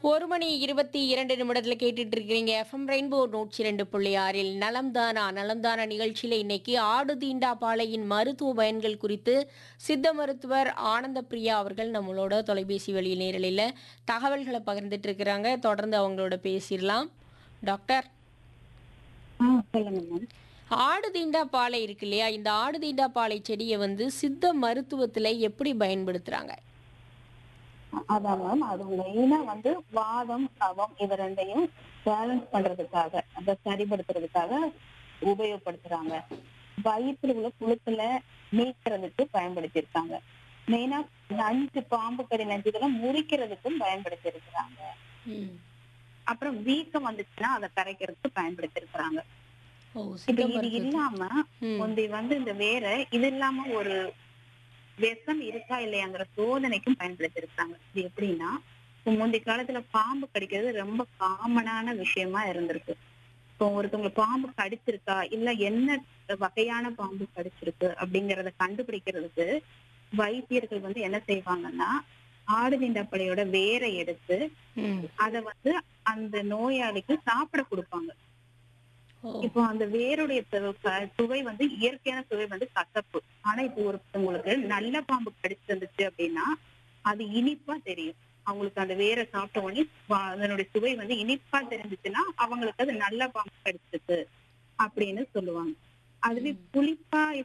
ஒரு மணி இருபத்தி இரண்டு நிமிடத்தில் கேட்டுட்டு இருக்கிறீங்க எஃப்எம் ரெயின்போ நூற்றி ரெண்டு புள்ளி ஆறில் நலம்தானா நலம்தானா நிகழ்ச்சியில் இன்னைக்கு ஆடு தீண்டா பாலையின் மருத்துவ பயன்கள் குறித்து சித்த மருத்துவர் ஆனந்த பிரியா அவர்கள் நம்மளோட தொலைபேசி வழி நேரலையில் தகவல்களை பகிர்ந்துட்டு இருக்கிறாங்க தொடர்ந்து அவங்களோட பேசிடலாம் டாக்டர் ஆ சொல்லுங்க மேம் ஆடு தீண்டா பாலை இருக்கு இல்லையா இந்த ஆடு தீண்டா பாலை செடியை வந்து சித்த மருத்துவத்தில் எப்படி பயன்படுத்துகிறாங்க அதான் மேம் அது மெயினா வந்து வாதம் கவம் இது ரெண்டையும் பேலன்ஸ் பண்றதுக்காக அதை சரிப்படுத்துறதுக்காக உபயோகப்படுத்துறாங்க வயிற்றுல உள்ள புழுக்கள நீக்கிறதுக்கு பயன்படுத்தியிருக்காங்க மெயினா நஞ்சு பாம்பு கடி நஞ்சுகளை முறிக்கிறதுக்கும் பயன்படுத்தி இருக்கிறாங்க அப்புறம் வீக்கம் வந்துச்சுன்னா அதை கரைக்கிறதுக்கு பயன்படுத்தி இருக்கிறாங்க ஓ இப்ப சித்த இது மருத்துவம் இல்லாம ம். முந்தி வந்து இந்த வேற இது இல்லாம ஒரு விஷம் இருக்கா இல்லையாங்கிற சோதனைக்கும் பயன்படுத்தி இருக்காங்க இது எப்படின்னா இப்ப முந்தைய காலத்துல பாம்பு கடிக்கிறது ரொம்ப காமனான விஷயமா இருந்திருக்கு இப்போ ஒருத்தவங்க பாம்பு கடிச்சிருக்கா இல்ல என்ன வகையான பாம்பு கடிச்சிருக்கு அப்படிங்கறத கண்டுபிடிக்கிறதுக்கு வைத்தியர்கள் வந்து என்ன செய்வாங்கன்னா ஆடு தீண்டாப்படையோட வேரை எடுத்து ம். அத வந்து அந்த நோயாளிக்கு சாப்பிட கொடுப்பாங்க ஓ இப்போ அந்த வேருடைய சு- க- சுவை வந்து இயற்கையான சுவை வந்து கசப்பு ஆனா இப்போ ஒருத்தவங்களுக்கு நல்ல பாம்பு கடிச்சிருந்துச்சு அப்படின்னா அது இனிப்பா தெரியும் அவங்களுக்கு அந்த வேரை சாப்பிட்ட உடனே வா- அதனுடைய சுவை வந்து இனிப்பா தெரிஞ்சுச்சுன்னா அவங்களுக்கு அது நல்ல பாம்பு கடிச்சிருக்கு அப்படின்னு சொல்லுவாங்க அதுவே ம். புளிப்பா